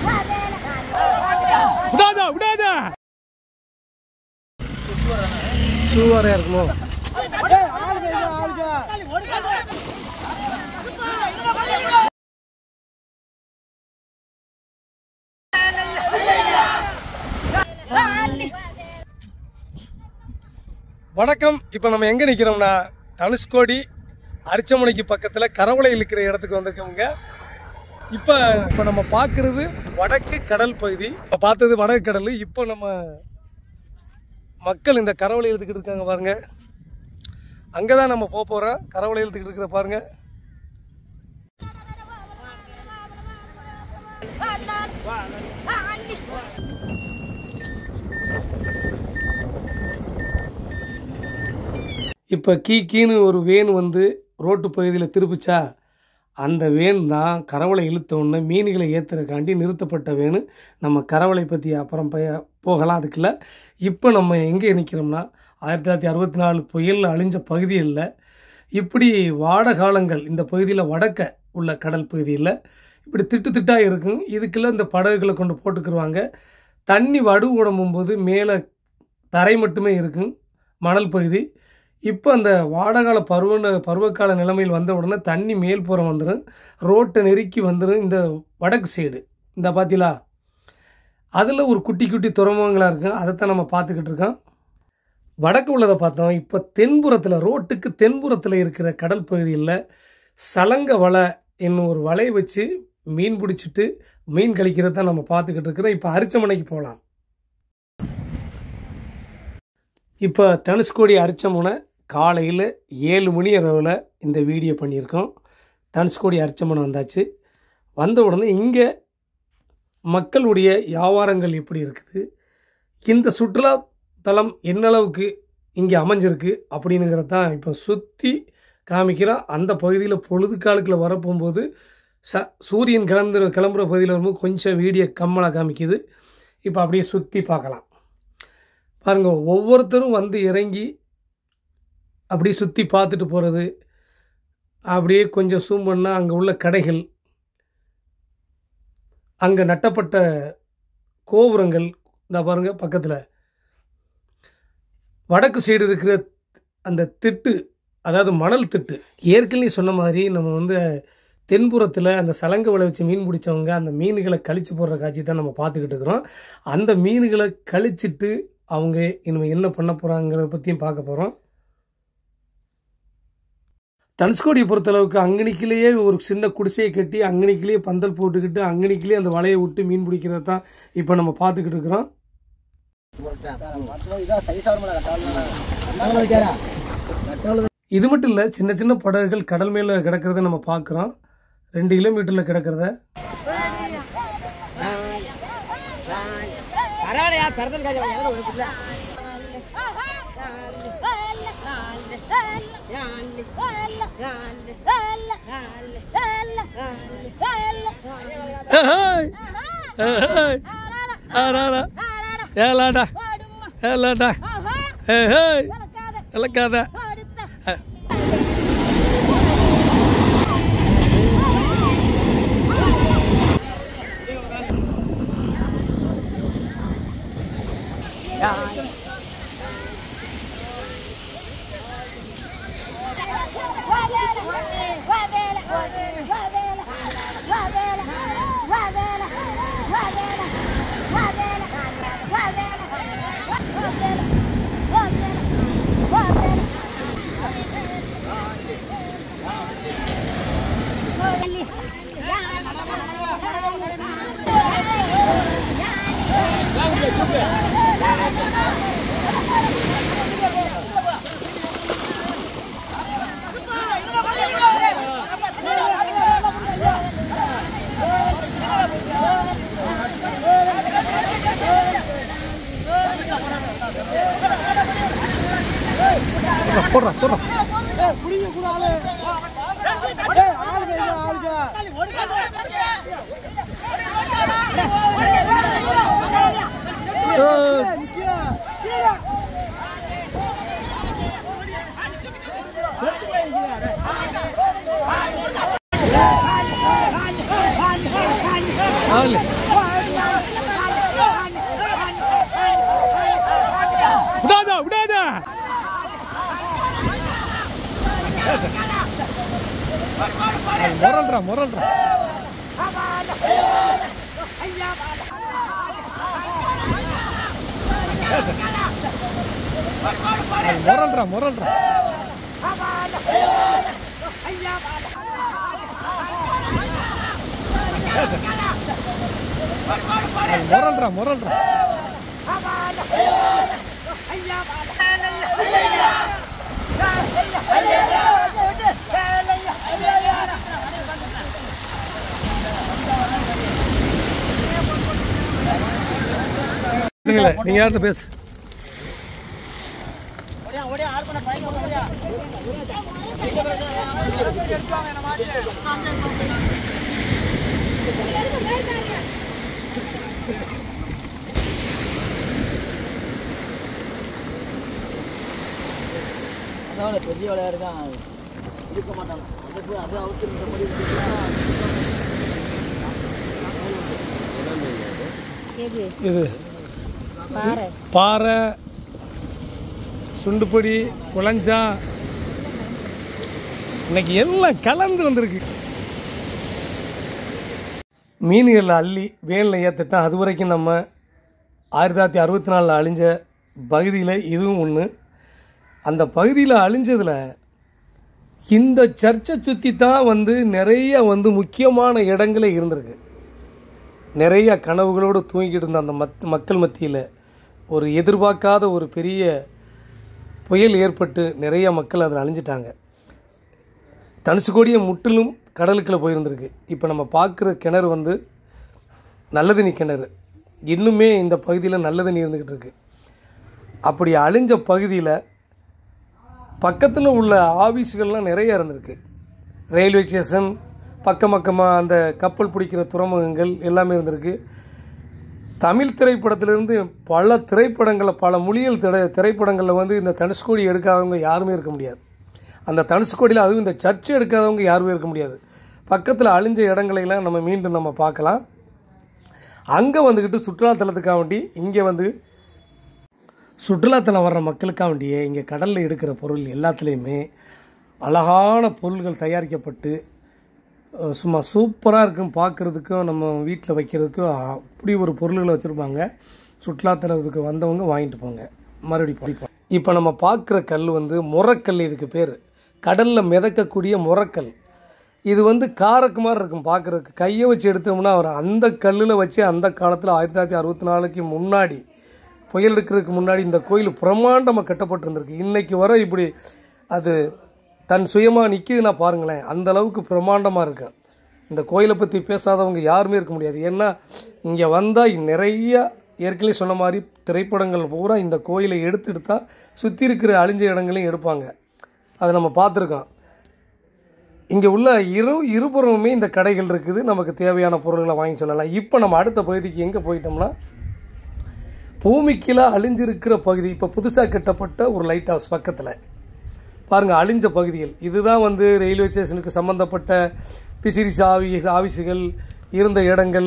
விடாத விடாத சூவரையா இருக்குமோ வணக்கம் இப்போ நம்ம எங்கே நிற்கிறோம்னா தனுஷ்கோடி அரிச்சமனைக்கு பக்கத்தில் கரவளை இருக்கிற இடத்துக்கு வந்திருக்கவங்க இப்போ இப்போ நம்ம பார்க்குறது வடக்கு கடல் பகுதி இப்போ பார்த்தது வடக்கு கடல் இப்போ நம்ம மக்கள் இந்த கரவளை இழுத்துக்கிட்டு இருக்காங்க பாருங்க அங்கே தான் நம்ம போக போகிறோம் கரவளை இழுத்துக்கிட்டு இருக்கிற பாருங்க இப்போ கீ கீன்னு ஒரு வேன் வந்து ரோட்டு பகுதியில் திருப்பிச்சா அந்த வேன் தான் கரவளை இழுத்த உடனே மீன்களை ஏற்றுறக்காண்டி நிறுத்தப்பட்ட வேனு நம்ம கரவளை பற்றி அப்புறம் பய- போகலாம் அதுக்குள்ள இப்போ நம்ம எங்கே நிற்கிறோம்னா ஆயிரத்தி தொள்ளாயிரத்தி அறுபத்தி நாலு புயல் அழிஞ்ச பகுதியில் இப்படி வாட காலங்கள் இந்த பகுதியில் வடக்க உள்ள கடல் பகுதியில் இப்படி திட்டு திட்டாக இருக்கும் இதுக்குள்ள இந்த படகுகளை கொண்டு போட்டுக்கிருவாங்க தண்ணி வடு போது மேலே தரை மட்டுமே இருக்கும் மணல் பகுதி இப்போ அந்த வாடகால பருவ பருவகால நிலைமையில் வந்த உடனே தண்ணி மேல் புறம் வந்துடும் ரோட்டை நெருக்கி வந்துடும் இந்த வடக்கு சைடு இந்த பார்த்தீங்களா அதில் ஒரு குட்டி குட்டி துறைமுகங்களாக இருக்கும் அதைத்தான் நம்ம பார்த்துக்கிட்டு இருக்கோம் வடக்கு உள்ளதை பார்த்தோம் இப்போ தென்புறத்தில் ரோட்டுக்கு தென்புறத்தில் இருக்கிற கடல் பகுதியில் சலங்க வலை என்னும் ஒரு வலையை வச்சு மீன் பிடிச்சிட்டு மீன் கழிக்கிறத தான் நம்ம பார்த்துக்கிட்டு இருக்கிறோம் இப்போ அரிச்சமனைக்கு போகலாம் இப்போ தனுஷ்கோடி அரிச்சமுனை காலையில் ஏழு மணி அளவில் இந்த வீடியோ பண்ணியிருக்கோம் தனுஷ்கோடி அரிச்சமுனை வந்தாச்சு வந்த உடனே இங்கே மக்களுடைய வியாபாரங்கள் எப்படி இருக்குது இந்த சுற்றுலா தலம் என்ன அளவுக்கு இங்கே அமைஞ்சிருக்கு அப்படின்னுங்கிறது தான் இப்போ சுற்றி காமிக்கிறோம் அந்த பகுதியில் பொழுது காலுக்குள்ள வர போகும்போது ச சூரியன் கிளம்புற கிளம்புற பகுதியில் வரும்போது கொஞ்சம் வீடியோ கம்மலாக காமிக்குது இப்போ அப்படியே சுற்றி பார்க்கலாம் பாருங்க ஒவ்வொருத்தரும் வந்து இறங்கி அப்படியே சுற்றி பார்த்துட்டு போகிறது அப்படியே கொஞ்சம் சூம் பண்ணால் அங்கே உள்ள கடைகள் அங்கே நட்டப்பட்ட கோபுரங்கள் இந்த பாருங்க பக்கத்தில் வடக்கு சைடு இருக்கிற அந்த திட்டு அதாவது மணல் திட்டு ஏற்கனவே சொன்ன மாதிரி நம்ம வந்து தென்புறத்தில் அந்த சலங்க வலை வச்சு மீன் பிடிச்சவங்க அந்த மீன்களை கழிச்சு போடுற காட்சி தான் நம்ம பார்த்துக்கிட்டு இருக்கிறோம் அந்த மீன்களை கழிச்சிட்டு அவங்க இனிமேல் என்ன பண்ண போகிறாங்கிறத பற்றியும் பார்க்க போகிறோம் தனுஷ்கோடியை பொறுத்தளவுக்கு அங்கனிக்கிலேயே ஒரு சின்ன குடிசையை கட்டி அங்கனிக்கிலேயே பந்தல் போட்டுக்கிட்டு அங்கனிக்கிலேயே அந்த வலையை விட்டு மீன் பிடிக்கிறத தான் இப்போ நம்ம பார்த்துக்கிட்டு இருக்கிறோம் இது மட்டும் இல்லை சின்ன சின்ன படகுகள் கடல் மேலே கிடக்கிறத நம்ம பார்க்குறோம் ரெண்டு கிலோமீட்டரில் கிடக்கிறத ஏய், ஏய், ஆடாடா, ஏலாடா, ஏலாடா, ஏய், ஏய், இழக்காத. போடுறா போடுறா ஏய். ஆளு. முரல்றா முரல்றா முரல்றா முரல்றா முரல்றா முரல்றா பேசுங்களேன் நீங்க யார்கிட்ட பேசு அதான் பெரிய விளையா இருக்கான் இருக்க மாட்டான் அது அது அவுத்து இந்த மாதிரி எது இது பாறை பாறை சுண்டுப்பொடி குழஞ்சா இன்னைக்கு எல்லாம் கலந்து வந்திருக்கு மீன்களில் அள்ளி வேனில் ஏற்றிட்டோம் அது வரைக்கும் நம்ம ஆயிரத்தி தொள்ளாயிரத்தி அறுபத்தி நாலில் அழிஞ்ச பகுதியில் இதுவும் ஒன்று அந்த பகுதியில் அழிஞ்சதில் இந்த சர்ச்சை சுற்றி தான் வந்து நிறைய வந்து முக்கியமான இடங்களே இருந்திருக்கு நிறைய கனவுகளோடு தூங்கிட்டு இருந்த அந்த மத் மக்கள் மத்தியில் ஒரு எதிர்பார்க்காத ஒரு பெரிய புயல் ஏற்பட்டு நிறைய மக்கள் அதில் அழிஞ்சிட்டாங்க தனுசுக்கோடியை முற்றிலும் கடலுக்குள்ளே போயிருந்திருக்கு இப்போ நம்ம பார்க்குற கிணறு வந்து நல்ல தண்ணி கிணறு இன்னுமே இந்த பகுதியில் நல்ல தண்ணி இருந்துக்கிட்டு இருக்கு அப்படி அழிஞ்ச பகுதியில் பக்கத்தில் உள்ள ஆஃபீஸுகள்லாம் நிறைய இருந்திருக்கு ரயில்வே ஸ்டேஷன் பக்கம் பக்கமாக அந்த கப்பல் பிடிக்கிற துறைமுகங்கள் எல்லாமே இருந்திருக்கு தமிழ் திரைப்படத்திலிருந்து பல திரைப்படங்களில் பல மொழிகள் திரை திரைப்படங்களில் வந்து இந்த தனுஷ்கோடி எடுக்காதவங்க யாருமே இருக்க முடியாது அந்த தனுஷ்கோடியில் அதுவும் இந்த சர்ச்சை எடுக்காதவங்க யாருமே இருக்க முடியாது பக்கத்தில் அழிஞ்ச இடங்களையெல்லாம் நம்ம மீண்டும் நம்ம பார்க்கலாம் அங்கே வந்துக்கிட்டு சுற்றுலாத்தலத்துக்காக வேண்டி இங்கே வந்து சுற்றுலாத்தலம் வர்ற மக்களுக்காக வேண்டிய இங்கே கடலில் எடுக்கிற பொருள் எல்லாத்துலேயுமே அழகான பொருள்கள் தயாரிக்கப்பட்டு அஹ், சும்மா சூப்பராக இருக்கும் பார்க்குறதுக்கும் நம்ம வீட்டில் வைக்கிறதுக்கும் அப்படி ஒரு பொருள்களை வச்சுருப்பாங்க சுற்றுலாத்தலத்துக்கு வந்தவங்க வாங்கிட்டு போங்க மறுபடி படிப்போம் இப்போ நம்ம பார்க்குற கல் வந்து முறக்கல் இதுக்கு பேர் கடலில் மிதக்கக்கூடிய முறக்கல் இது வந்து காரக்கு மாதிரி இருக்கும் பார்க்குறதுக்கு கையை வச்சு எடுத்தோம்னா அவர் அந்த கல்லில் வச்சு அந்த காலத்தில் ஆயிரத்தி தொள்ளாயிரத்தி அறுபத்தி நாலுக்கு முன்னாடி புயல் இருக்கிறதுக்கு முன்னாடி இந்த கோயில் பிரம்மாண்டமாக கட்டப்பட்டிருந்திருக்கு இன்னைக்கு வர இப்படி அது தன் சுயமாக நிற்கிதுன்னா பாருங்களேன் அந்த அளவுக்கு பிரம்மாண்டமாக இருக்கு இந்த கோயிலை பற்றி பேசாதவங்க யாருமே இருக்க முடியாது ஏன்னா இங்கே வந்தால் நிறைய ஏற்கனவே சொன்ன மாதிரி திரைப்படங்கள் பூரா இந்த கோயிலை எடுத்து எடுத்தால் சுற்றி இருக்கிற அழிஞ்ச இடங்களையும் எடுப்பாங்க அதை நம்ம பார்த்துருக்கோம் இங்கே உள்ள இரு இருபுறமுமே இந்த கடைகள் இருக்குது நமக்கு தேவையான பொருட்களை வாங்கி சொல்லலாம் இப்போ நம்ம அடுத்த பகுதிக்கு எங்கே போயிட்டோம்னா பூமிக்கீழே அழிஞ்சிருக்கிற பகுதி இப்போ புதுசாக கட்டப்பட்ட ஒரு லைட் ஹவுஸ் பக்கத்தில் பாருங்கள் அழிஞ்ச பகுதிகள் இதுதான் வந்து ரயில்வே ஸ்டேஷனுக்கு சம்மந்தப்பட்ட பிசிரிஸ் ஆவி ஆஃபீஸுகள் இருந்த இடங்கள்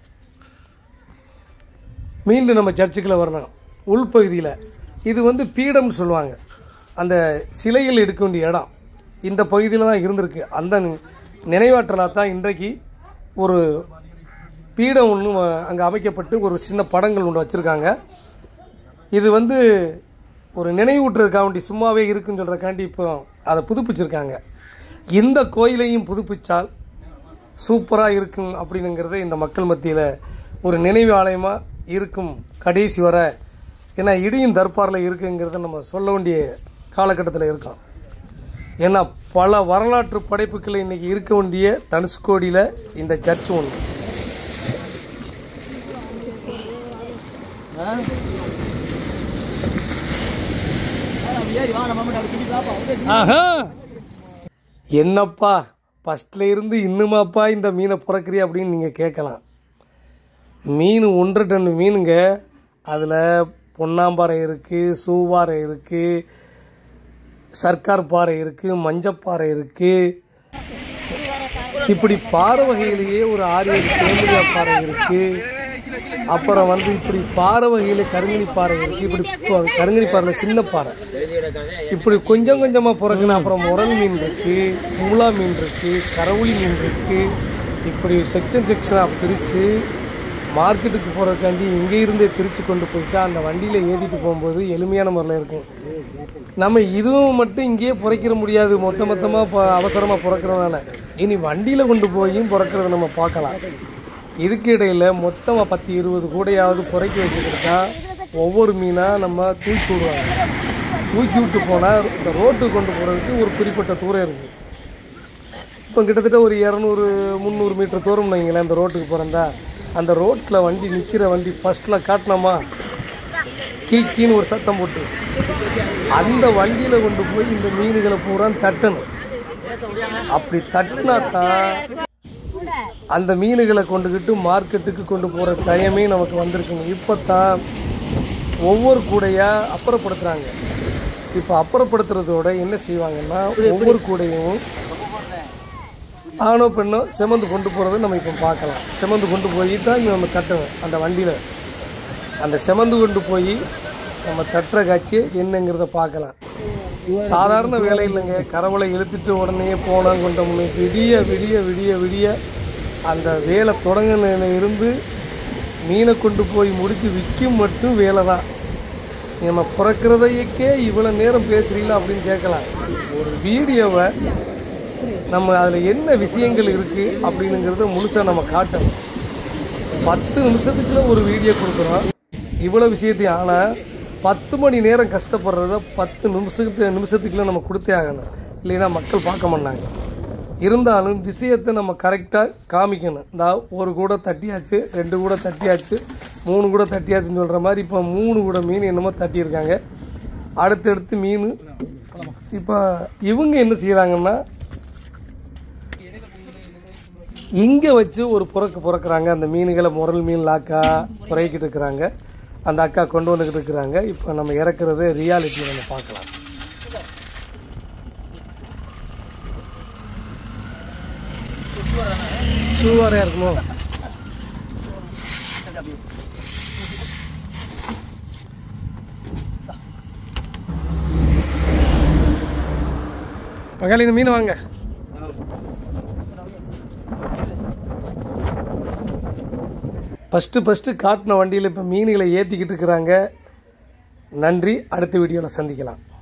மீண்டும் நம்ம சர்ச்சுக்குள்ள வரணும் உள்பகுதியில் இது வந்து பீடம்னு சொல்லுவாங்க அந்த சிலைகள் எடுக்க வேண்டிய இடம் இந்த பகுதியில் தான் இருந்திருக்கு அந்த நினைவாற்றலாக தான் இன்றைக்கு ஒரு பீடம் ஒன்று அங்கே அமைக்கப்பட்டு ஒரு சின்ன படங்கள் ஒன்று வச்சுருக்காங்க இது வந்து ஒரு நினைவூட்டுறதுக்காக வேண்டி சும்மாவே இருக்குன்னு சொல்கிறக்காண்டி இப்போ அதை புதுப்பிச்சிருக்காங்க இந்த கோயிலையும் புதுப்பிச்சால் சூப்பராக இருக்கும் அப்படிங்கிறத இந்த மக்கள் மத்தியில் ஒரு நினைவு ஆலயமாக இருக்கும் கடைசி வர ஏன்னா இடியும் தர்பாரில் இருக்குங்கிறத நம்ம சொல்ல வேண்டிய காலகட்டத்தில் இருக்கோம் ஏன்னா பல வரலாற்று படைப்புகள் இன்னைக்கு இருக்க வேண்டிய தனுஷ்கோடியில் இந்த சர்ச் ஒன்று ஏறி வா நம்ம மட்டும் அப்படி பிடி பாப்பா வந்து ஆஹா என்னப்பா ஃபஸ்ட்ல இருந்து இன்னுமாப்பா இந்த மீனை பிறக்கிறீ அப்படின்னு நீங்கள் கேட்கலாம் மீன் ஒன்றரை டன் மீனுங்க அதில் பொன்னாம்பாறை இருக்குது சூவாரை இருக்குது சர்க்கார் பாறை இருக்குது மஞ்சப்பாறை இருக்குது இப்படி பாறை வகையிலேயே ஒரு ஆறு ஏழு தேமியா பாறை இருக்குது அப்புறம் வந்து இப்படி பாறை வகையில் கருங்கனி பாறை இருக்குது இப்படி ப- கருங்கனி பாறையில் சின்ன பாறை இப்படி கொஞ்சம் கொஞ்சமாக பிறக்குன அப்புறம் முரண் மீன் இருக்குது முலா மீன் இருக்குது கரவுளி மீன் இருக்குது இப்படி செக்ஷன் செக்ஷனாக பிரித்து மார்க்கெட்டுக்கு போகிறதுக்காண்டி இங்கே இருந்தே பிரித்து கொண்டு போயிட்டு அந்த வண்டியில் ஏற்றிட்டு போகும்போது எளிமையான முறையில் இருக்கும் நம்ம இதுவும் மட்டும் இங்கேயே புரைக்கிற முடியாது மொத்த மொத்தமாக இப்போ அவசரமாக புறக்கிறதுனால இனி வண்டியில் கொண்டு போயும் புறக்கிறத நம்ம பார்க்கலாம் இதுக்கு இடையில் மொத்தமாக பத்து இருபது கூடையாவது புறக்கி வச்சுக்கிட்டா ஒவ்வொரு மீனாக நம்ம தூக்கி விடுவாங்க தூக்கி விட்டு போனால் இந்த ரோட்டுக்கு கொண்டு போகிறதுக்கு ஒரு குறிப்பிட்ட தூரம் இருக்குது இப்போ கிட்டத்தட்ட ஒரு இரநூறு முந்நூறு மீட்டர் தூரம் வைங்களேன் அந்த ரோட்டுக்கு பிறந்தா அந்த ரோட்டில் வண்டி நிற்கிற வண்டி ஃபஸ்ட்டில் காட்டினோமா கீ கீன்னு ஒரு சத்தம் போட்டு அந்த வண்டியில் கொண்டு போய் இந்த மீன்களை பூரா தட்டணும் அப்படி தட்டினா தான் அந்த மீன்களை கொண்டுக்கிட்டு மார்க்கெட்டுக்கு கொண்டு போகிற டைமே நமக்கு வந்திருக்குங்க இப்போ தான் ஒவ்வொரு கூடையாக அப்புறப்படுத்துகிறாங்க இப்போ அப்புறப்படுத்துறதோட என்ன செய்வாங்கன்னா ஒவ்வொரு கூடையும் ஆணோ பெண்ணோ செமந்து கொண்டு போகிறத நம்ம இப்போ பார்க்கலாம் செமந்து கொண்டு போய் தான் இங்க நம்ம தட்டணும் அந்த வண்டியில் அந்த செமந்து கொண்டு போய் நம்ம தட்டுற காட்சி என்னங்கிறத பார்க்கலாம் சாதாரண வேலை இல்லைங்க கரவலை இழுத்துட்டு உடனே போனோம் கொண்டோம்னு விடிய விடிய விடிய விடிய அந்த வேலை தொடங்கின இருந்து மீனை கொண்டு போய் முடித்து விற்கும் மட்டும் வேலை தான் நம்ம பிறக்கிறதைக்கே இவ்வளோ நேரம் பேசுறீங்களா அப்படின்னு கேட்கலாம் ஒரு வீடியோவை நம்ம அதில் என்ன விஷயங்கள் இருக்குது அப்படிங்கிறத முழுசாக நம்ம காட்டணும் பத்து நிமிஷத்துக்குள்ள ஒரு வீடியோ கொடுக்குறோம் இவ்வளோ விஷயத்தையும் ஆனால் பத்து மணி நேரம் கஷ்டப்படுறத பத்து நிமிஷத்துக்கு நிமிஷத்துக்குள்ள நம்ம கொடுத்தே ஆகணும் இல்லைன்னா மக்கள் பார்க்க மாட்டாங்க இருந்தாலும் விஷயத்தை நம்ம கரெக்டாக காமிக்கணும் இந்த ஒரு கூட தட்டியாச்சு ரெண்டு கூட தட்டியாச்சு மூணு கூட தட்டியாச்சுன்னு சொல்கிற மாதிரி இப்போ மூணு கூட மீன் என்னமோ தட்டியிருக்காங்க அடுத்தடுத்து மீன் இப்போ இவங்க என்ன செய்கிறாங்கன்னா இங்கே வச்சு ஒரு புறக்கு புறக்குறாங்க அந்த மீன்களை முரல் மீன் லாக்கா புறக்கிட்டு இருக்கிறாங்க அந்த அக்கா கொண்டு வந்துக்கிட்டு இருக்கிறாங்க இப்போ நம்ம இறக்குறது ரியாலிட்டி நம்ம பார்க்கலாம் சூவாரையாக இருக்கணும் மகளி இந்த மீன் வாங்க ஃபஸ்ட்டு ஃபஸ்ட்டு காட்டின வண்டியில் இப்போ மீன்களை ஏற்றிக்கிட்டு இருக்கிறாங்க நன்றி அடுத்த வீடியோவில் சந்திக்கலாம்